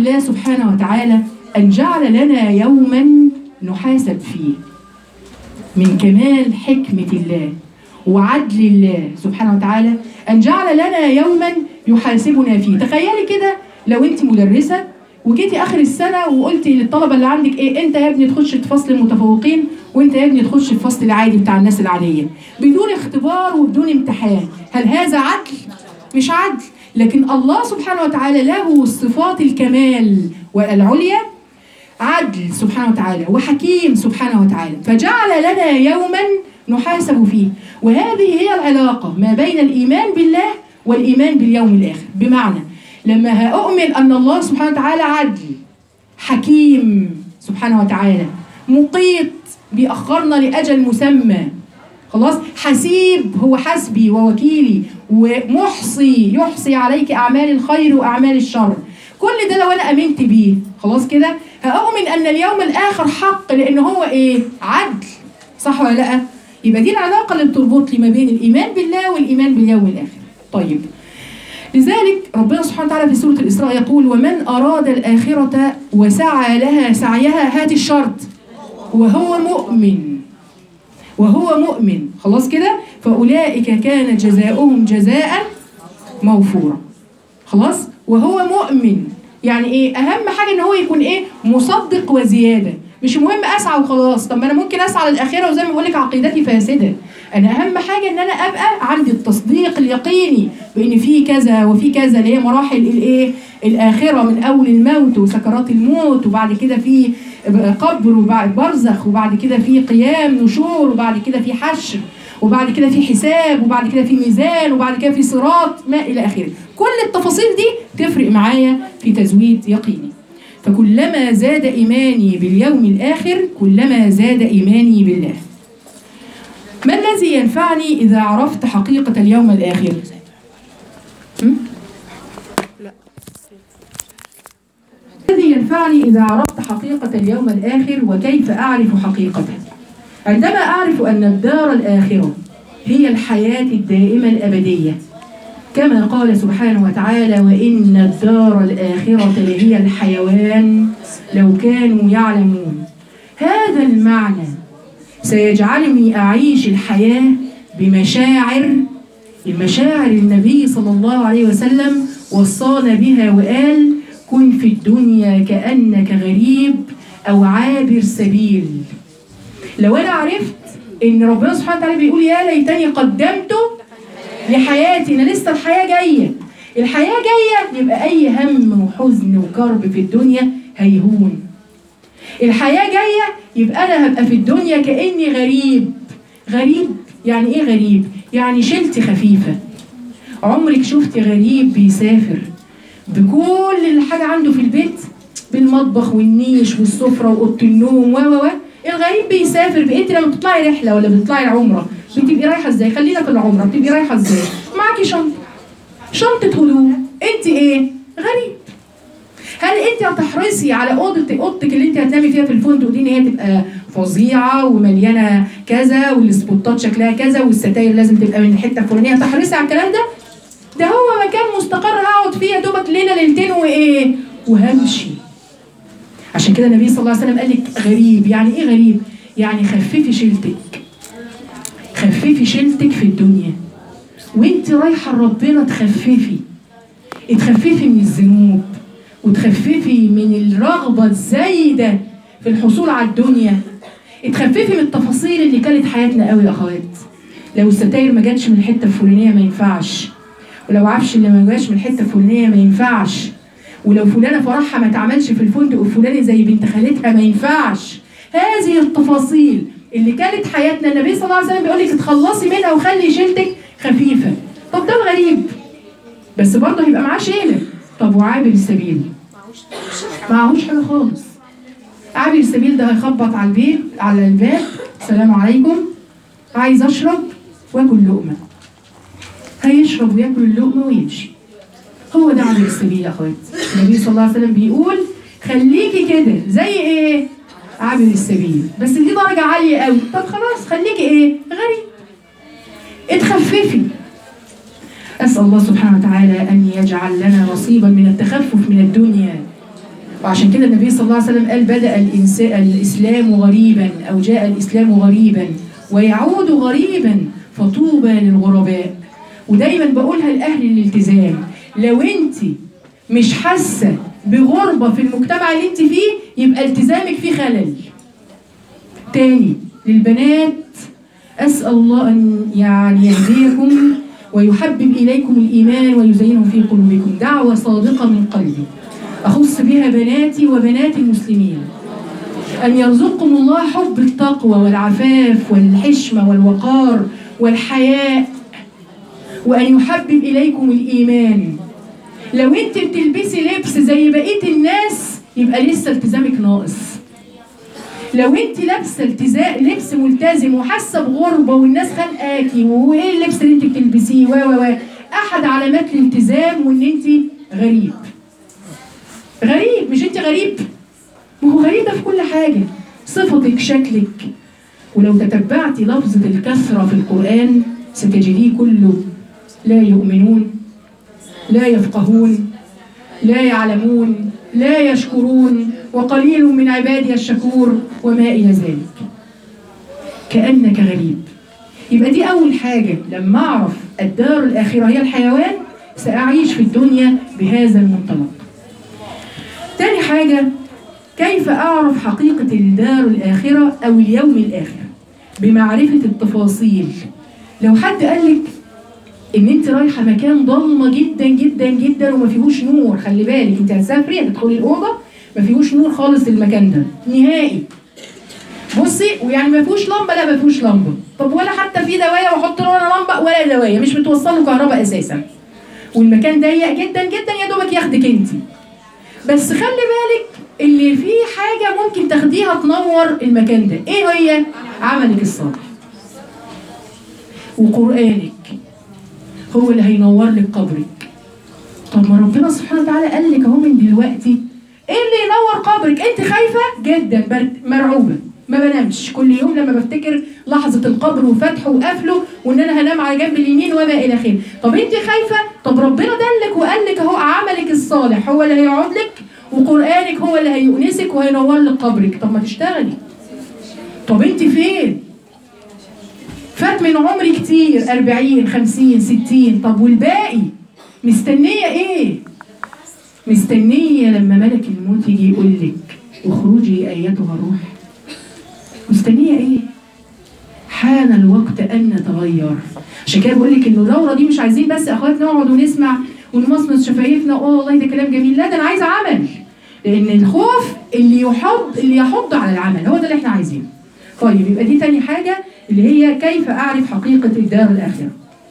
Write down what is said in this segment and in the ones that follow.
الله سبحانه وتعالى أن جعل لنا يوما نحاسب فيه من كمال حكمة الله وعدل الله سبحانه وتعالى أن جعل لنا يوما يحاسبنا فيه تخيلي كده لو أنت مدرسة وجيتي آخر السنة وقلتي للطلبة اللي عندك إيه أنت يا ابني تخش في فصل المتفوقين وأنت يا ابني تخش في الفصل العادي بتاع الناس العادية بدون اختبار وبدون امتحان هل هذا عدل؟ مش عدل لكن الله سبحانه وتعالى له صفات الكمال والعليا عدل سبحانه وتعالى وحكيم سبحانه وتعالى فجعل لنا يوما نحاسب فيه وهذه هي العلاقة ما بين الإيمان بالله والإيمان باليوم الآخر بمعنى لما هأؤمن أن الله سبحانه وتعالى عدل حكيم سبحانه وتعالى مقيت بيأخرنا لأجل مسمى خلاص حسيب هو حسبي ووكيلي ومحصي يحصي عليك أعمال الخير وأعمال الشر كل ده لو أنا أمنت بيه خلاص كده هأؤمن أن اليوم الآخر حق لأن هو إيه عدل صح ولا لأ يبقى دي العلاقة اللي بتربط لي ما بين الإيمان بالله والإيمان باليوم الآخر طيب لذلك ربنا سبحانه وتعالى في سورة الإسراء يقول ومن أراد الآخرة وسعى لها سعيها هات الشرط وهو مؤمن وهو مؤمن خلاص كده فأولئك كان جزاؤهم جزاء موفورا خلاص وهو مؤمن يعني ايه اهم حاجه ان هو يكون ايه مصدق وزياده مش مهم اسعى وخلاص طب ما انا ممكن اسعى للاخره وزي ما بقول لك عقيدتي فاسده انا اهم حاجه ان انا ابقى عندي التصديق اليقيني بان في كذا وفي كذا اللي هي مراحل الايه الاخره من اول الموت وسكرات الموت وبعد كده في قبر وبعد برزخ وبعد كده في قيام نشور وبعد كده في حشر وبعد كده في حساب وبعد كده في ميزان وبعد كده في صراط ما الى اخره كل التفاصيل دي تفرق معايا في تزويد يقيني فكلما زاد ايماني باليوم الاخر كلما زاد ايماني بالله ما الذي ينفعني اذا عرفت حقيقه اليوم الاخر هم؟ الذي ينفعني إذا عرفت حقيقة اليوم الآخر وكيف أعرف حقيقته عندما أعرف أن الدار الآخرة هي الحياة الدائمة الأبدية كما قال سبحانه وتعالى وإن الدار الآخرة لهي الحيوان لو كانوا يعلمون هذا المعنى سيجعلني أعيش الحياة بمشاعر المشاعر النبي صلى الله عليه وسلم وصانا بها وقال كن في الدنيا كأنك غريب أو عابر سبيل لو أنا عرفت إن ربنا سبحانه وتعالى بيقول يا ليتني قدمت لحياتي أنا لسه الحياة جاية الحياة جاية يبقى أي هم وحزن وكرب في الدنيا هيهون الحياة جاية يبقى أنا هبقى في الدنيا كأني غريب غريب يعني إيه غريب؟ يعني شلتي خفيفة عمرك شفتي غريب بيسافر بكل الحاجة عنده في البيت بالمطبخ والنيش والسفرة وأوضة النوم و و و الغريب بيسافر انت لما بتطلعي رحلة ولا بتطلعي العمرة بتبقي رايحة ازاي؟ خلينا في العمرة بتبقي رايحة ازاي؟ معاكي شنطة شنطة هدوم انت ايه؟ غريب هل انت هتحرصي على اوضه اوضتك اللي انت هتنامي فيها في الفندق دي ان هي تبقى فظيعه ومليانه كذا والسبوتات شكلها كذا والستاير لازم تبقى من الحته الفلانيه هتحرصي على الكلام ده؟ ده هو مكان مستقر هقعد فيه يا دوبك ليله ليلتين وايه؟ وهمشي. عشان كده النبي صلى الله عليه وسلم قال لك غريب، يعني ايه غريب؟ يعني خففي شيلتك. خففي شيلتك في الدنيا. وانت رايحه لربنا تخففي. اتخففي من الذنوب وتخففي من الرغبه الزايده في الحصول على الدنيا. اتخففي من التفاصيل اللي كانت حياتنا قوي يا اخوات. لو الستاير ما جاتش من الحته الفلانيه ما ينفعش. ولو عفش اللي ما جاش من الحته الفلانيه ما ينفعش ولو فلانه فرحها ما اتعملش في الفندق الفلاني زي بنت خالتها ما ينفعش هذه التفاصيل اللي كانت حياتنا النبي صلى الله عليه وسلم بيقول لك اتخلصي منها وخلي شيلتك خفيفه طب ده الغريب بس برضه هيبقى معاه شيله طب وعابر السبيل معهوش حاجه خالص عابر السبيل ده هيخبط على البيت على الباب السلام عليكم عايز اشرب واكل لقمه هيشرب وياكل اللقمه ويمشي هو ده عابر السبيل يا اخوات النبي صلى الله عليه وسلم بيقول خليكي كده زي ايه عابر السبيل بس دي درجه عاليه قوي طب خلاص خليكي ايه غريب اتخففي اسال الله سبحانه وتعالى ان يجعل لنا نصيبا من التخفف من الدنيا وعشان كده النبي صلى الله عليه وسلم قال بدأ الإنسان الإسلام غريبا أو جاء الإسلام غريبا ويعود غريبا فطوبى للغرباء ودايما بقولها لأهل الالتزام لو أنت مش حاسة بغربة في المجتمع اللي أنت فيه يبقى التزامك فيه خلل تاني للبنات أسأل الله أن يعني يهديكم ويحبب إليكم الإيمان ويزينه في قلوبكم دعوة صادقة من قلبي أخص بها بناتي وبنات المسلمين أن يرزقكم الله حب التقوى والعفاف والحشمة والوقار والحياء وأن يحبب إليكم الإيمان لو أنت بتلبسي لبس زي بقية الناس يبقى لسه التزامك ناقص لو انت لابسه التزام لبس ملتزم وحاسه بغربه والناس خانقاكي وايه اللبس اللي انت بتلبسيه و و و احد علامات الالتزام وان انت غريب غريب مش انت غريب ما هو غريب ده في كل حاجه صفتك شكلك ولو تتبعتي لفظة الكثرة في القرآن ستجديه كله لا يؤمنون لا يفقهون لا يعلمون لا يشكرون وقليل من عبادي الشكور وما إلى ذلك كأنك غريب يبقى دي أول حاجة لما أعرف الدار الآخرة هي الحيوان سأعيش في الدنيا بهذا المنطلق تاني حاجة كيف أعرف حقيقة الدار الآخرة أو اليوم الآخر بمعرفة التفاصيل لو حد قال لك ان انت رايحه مكان ضلمه جدا جدا جدا وما فيهوش نور خلي بالك انت هتسافري هتدخلي الاوضه ما فيهوش نور خالص المكان ده نهائي بصي ويعني ما فيهوش لمبه لا ما فيهوش لمبه طب ولا حتى في دوايه واحط له انا لمبه ولا دوايه مش بتوصل له كهرباء اساسا والمكان ضيق جدا جدا يا دوبك ياخدك انت بس خلي بالك اللي فيه حاجه ممكن تاخديها تنور المكان ده ايه هي عملك الصالح وقرانك هو اللي هينور لك قبرك طب ما ربنا سبحانه وتعالى قال لك اهو من دلوقتي ايه اللي ينور قبرك انت خايفه جدا برد مرعوبه ما بنامش كل يوم لما بفتكر لحظه القبر وفتحه وقفله وان انا هنام على جنب اليمين وما الى اخره طب انت خايفه طب ربنا دلك وقال لك اهو عملك الصالح هو اللي هيقعد لك وقرانك هو اللي هيؤنسك وهينور لك قبرك طب ما تشتغلي طب انت فين فات من عمري كتير 40 50 60 طب والباقي مستنية ايه مستنية لما ملك الموت يجي يقول لك اخرجي ايتها الروح مستنية ايه حان الوقت ان نتغير عشان كده بقول لك ان الدوره دي مش عايزين بس اخوات نقعد ونسمع ونمصمص شفايفنا اه والله ده كلام جميل لا ده انا عايزه عمل لان الخوف اللي يحض اللي يحض على العمل هو ده اللي احنا عايزينه طيب يبقى دي تاني حاجه اللي هي كيف اعرف حقيقه الدار الاخره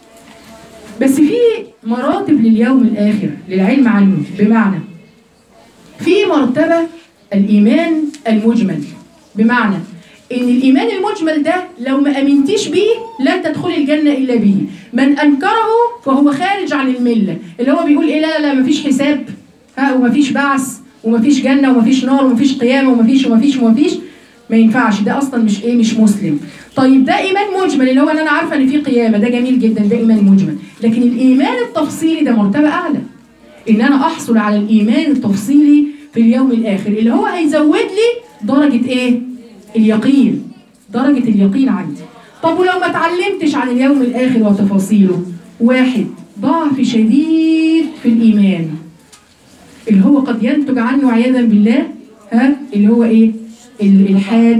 بس في مراتب لليوم الاخر للعلم عنه بمعنى في مرتبه الايمان المجمل بمعنى ان الايمان المجمل ده لو ما امنتيش بيه لن تدخلي الجنه الا به من انكره فهو خارج عن المله اللي هو بيقول ايه لا لا مفيش حساب ها ومفيش بعث ومفيش جنه ومفيش نار ومفيش قيامه ومفيش ومفيش ومفيش ما ينفعش ده اصلا مش ايه مش مسلم طيب ده ايمان مجمل اللي هو ان انا عارفه ان في قيامه ده جميل جدا ده ايمان مجمل لكن الايمان التفصيلي ده مرتبه اعلى ان انا احصل على الايمان التفصيلي في اليوم الاخر اللي هو هيزود لي درجه ايه اليقين درجه اليقين عندي طب ولو ما اتعلمتش عن اليوم الاخر وتفاصيله واحد ضعف شديد في الايمان اللي هو قد ينتج عنه عياذا بالله ها اللي هو ايه الالحاد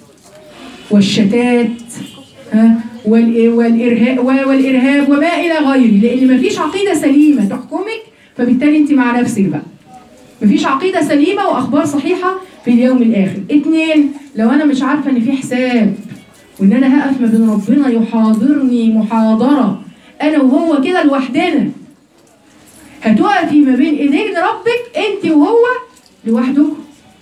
والشتات ها والإ- والارهاب والارهاب وما الى غيره لان مفيش عقيده سليمه تحكمك فبالتالي انت مع نفسك بقى مفيش عقيده سليمه واخبار صحيحه في اليوم الاخر اتنين لو انا مش عارفه ان في حساب وان انا هقف ما بين ربنا يحاضرني محاضره انا وهو كده لوحدنا هتقفي ما بين ايدين ربك انت وهو لوحدكم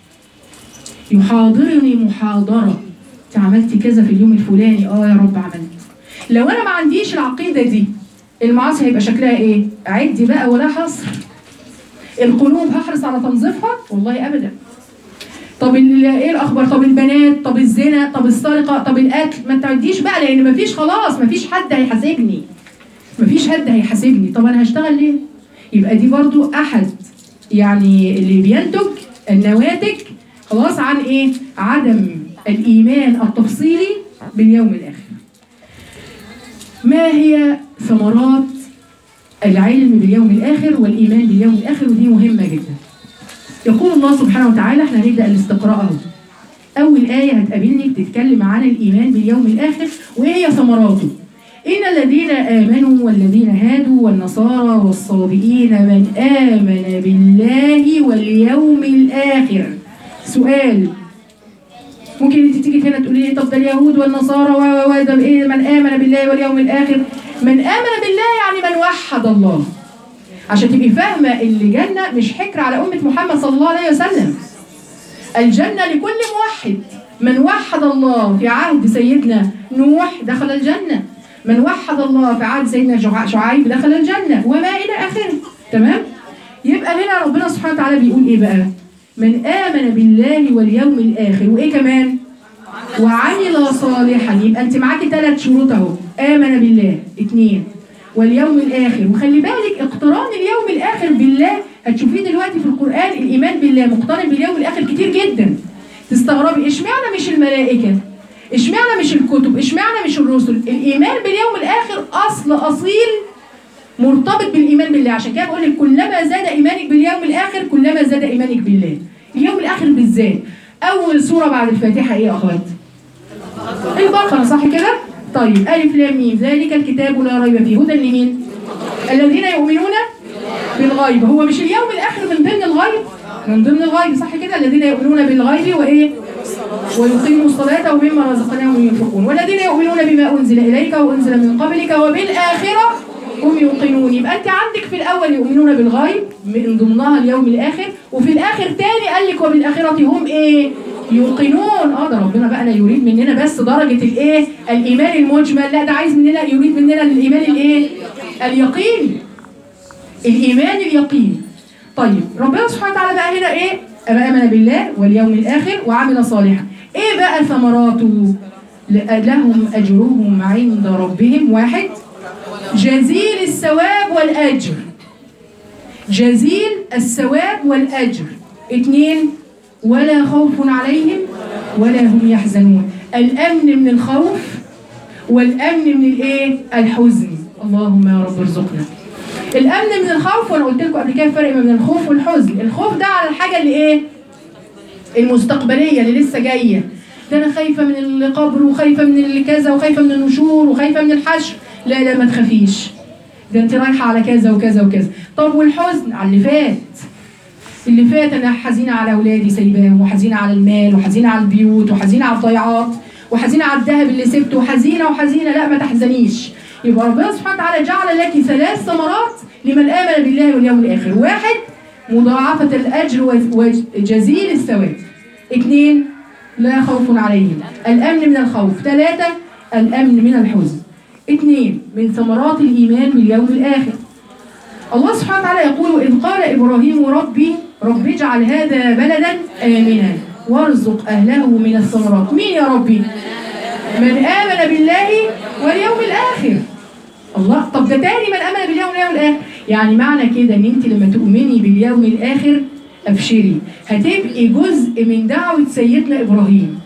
يحاضرني محاضرة انت عملتي كذا في اليوم الفلاني اه يا رب عملت لو انا ما عنديش العقيدة دي المعاصي هيبقى شكلها ايه عدي بقى ولا حصر القلوب هحرص على تنظيفها والله ابدا طب ال- ايه الاخبار طب البنات طب الزنا طب السرقه طب القتل ما تعديش بقى لان مفيش خلاص مفيش حد هيحاسبني مفيش حد هيحاسبني طب انا هشتغل ليه يبقى دي برضو احد يعني اللي بينتج النواتج خلاص عن ايه عدم الايمان التفصيلي باليوم الاخر ما هي ثمرات العلم باليوم الاخر والايمان باليوم الاخر ودي مهمه جدا يقول الله سبحانه وتعالى احنا هنبدا الاستقراء اهو اول ايه هتقابلني بتتكلم عن الايمان باليوم الاخر وايه هي ثمراته إن الذين آمنوا والذين هادوا والنصارى والصابئين من آمن بالله واليوم الآخر سؤال ممكن انت تيجي هنا تقولي لي طب ده اليهود والنصارى و و و ده ايه من آمن بالله واليوم الآخر من آمن بالله يعني من وحد الله عشان تبقي فاهمة اللي جنة مش حكر على أمة محمد صلى الله عليه وسلم الجنة لكل موحد من وحد الله في عهد سيدنا نوح دخل الجنة من وحد الله في عهد سيدنا شع- شعيب دخل الجنة وما إلى آخره تمام يبقى هنا ربنا سبحانه وتعالى بيقول إيه بقى من آمن بالله واليوم الآخر وإيه كمان وعمل صالحا يبقى أنت معاكي ثلاث شروط أهو آمن بالله اتنين واليوم الآخر وخلي بالك اقتران اليوم الآخر بالله هتشوفيه دلوقتي في القرآن الإيمان بالله مقترن باليوم الآخر كتير جدا تستغربي اشمعنى مش الملائكة اشمعنى مش الكتب اشمعنى مش الرسل الإيمان باليوم الآخر أصل أصيل مرتبط بالإيمان بالله عشان كده بقول لك كلما زاد إيمانك باليوم الآخر كلما زاد إيمانك بالله اليوم الآخر بالذات أول سورة بعد الفاتحة إيه يا أخوات؟ البقرة صح كده؟ طيب ألف لام ميم ذلك الكتاب لا ريب فيه هدى لمين؟ الذين يؤمنون بالغيب هو مش اليوم الآخر من ضمن الغيب؟ من ضمن الغيب صح كده؟ الذين يؤمنون بالغيب وإيه؟ ويقيموا الصلاة ومما رزقناهم ينفقون والذين يؤمنون بما أنزل إليك وأنزل من قبلك وبالآخرة هم يوقنون يبقى أنت عندك في الأول يؤمنون بالغيب من ضمنها اليوم الآخر وفي الآخر تاني قال لك وبالآخرة هم إيه؟ يوقنون اه ده ربنا بقى لا يريد مننا بس درجة الايه؟ الإيمان المجمل لا ده عايز مننا يريد مننا الإيمان الايه؟ اليقيني الإيمان اليقيني طيب ربنا سبحانه وتعالى بقى هنا ايه؟ أما آمن بالله واليوم الآخر وعمل صالحا ايه بقى ثمراته؟ ل- لهم أجرهم عند ربهم واحد جزيل الثواب والأجر جزيل الثواب والأجر اثنين ولا خوف عليهم ولا هم يحزنون الأمن من الخوف والأمن من الإيه؟ الحزن اللهم يا رب ارزقنا الأمن من الخوف وأنا قلت لكم قبل كده الفرق ما بين الخوف والحزن الخوف ده على الحاجة اللي إيه؟ المستقبلية اللي لسه جاية ده أنا خايفة من القبر وخايفة من اللي كذا وخايفة من النشور وخايفة من الحشر لا لا ما تخافيش ده انت رايحة على كذا وكذا وكذا طب والحزن على اللي فات اللي فات انا حزينه على اولادي سايباهم وحزينه على المال وحزينه على البيوت وحزينه على الضيعات وحزينه على الذهب اللي سبته وحزينه وحزينه لا ما تحزنيش يبقى ربنا سبحانه وتعالى جعل لك ثلاث ثمرات لمن امن بالله واليوم الاخر واحد مضاعفه الاجر و- وجزيل الثواب اثنين لا خوف عليهم الامن من الخوف ثلاثه الامن من الحزن اثنين من ثمرات الايمان باليوم الاخر الله سبحانه وتعالى يقول إذ قال إبراهيم ربي رب اجعل هذا بلدا آمنا وارزق أهله من الثمرات مين يا ربي؟ من آمن بالله واليوم الآخر الله طب ده تاني من آمن بالله واليوم الآخر يعني معنى كده إن أنت لما تؤمني باليوم الآخر أبشري هتبقي جزء من دعوة سيدنا إبراهيم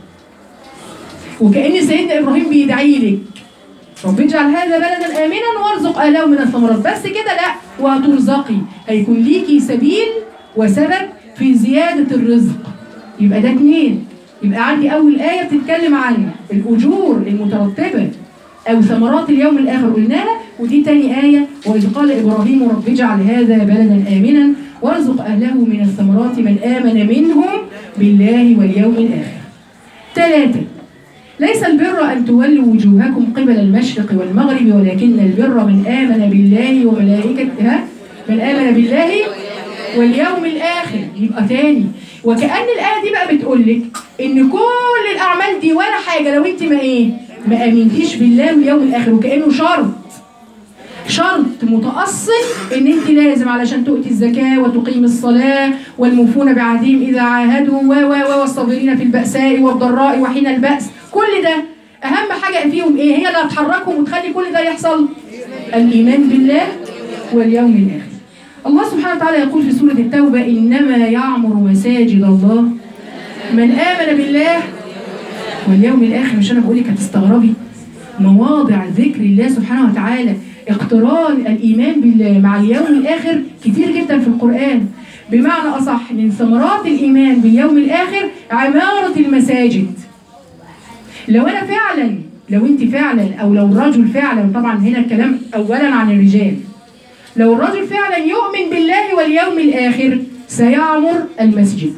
وكأن سيدنا إبراهيم بيدعي لك رب اجعل هذا بلدا امنا وارزق اهله من الثمرات بس كده لا وهترزقي هيكون ليكي سبيل وسبب في زياده الرزق يبقى ده اتنين يبقى عندي اول ايه بتتكلم عن الاجور المترتبه او ثمرات اليوم الاخر قلناها ودي تاني ايه واذ قال ابراهيم رب اجعل هذا بلدا امنا وارزق اهله من الثمرات من امن منهم بالله واليوم الاخر ثلاثه ليس البر أن تولوا وجوهكم قبل المشرق والمغرب ولكن البر من آمن بالله وملائكته ها؟ من آمن بالله واليوم الآخر يبقى تاني وكأن الآية دي بقى بتقول لك إن كل الأعمال دي ولا حاجة لو أنت ما إيه ما آمنتيش بالله واليوم الآخر وكأنه شرط شرط متأصل ان انت لازم علشان تؤتي الزكاة وتقيم الصلاة والموفون بعهدهم اذا عاهدوا و و و والصابرين في البأساء والضراء وحين البأس كل ده اهم حاجة فيهم ايه هي اللي هتحركهم وتخلي كل ده يحصل الايمان بالله واليوم الاخر الله سبحانه وتعالى يقول في سورة التوبة إنما يعمر مساجد الله من آمن بالله واليوم الآخر مش أنا بقولك هتستغربي مواضع ذكر الله سبحانه وتعالى اقتران الإيمان بالله مع اليوم الآخر كتير جدا في القرآن بمعنى أصح من ثمرات الإيمان باليوم الآخر عمارة المساجد لو أنا فعلا لو أنت فعلا أو لو الرجل فعلا طبعا هنا الكلام أولا عن الرجال لو الرجل فعلا يؤمن بالله واليوم الآخر سيعمر المسجد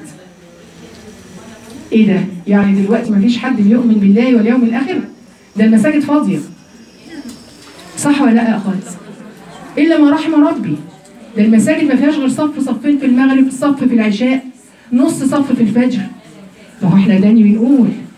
ايه ده؟ يعني دلوقتي مفيش حد بيؤمن بالله واليوم الاخر؟ ده المساجد فاضيه. صح ولا لا يا اخوات؟ الا ما رحم ربي. ده المساجد ما فيهاش غير صف صفين في المغرب، صف في العشاء، نص صف في الفجر. ما هو احنا داني بنقول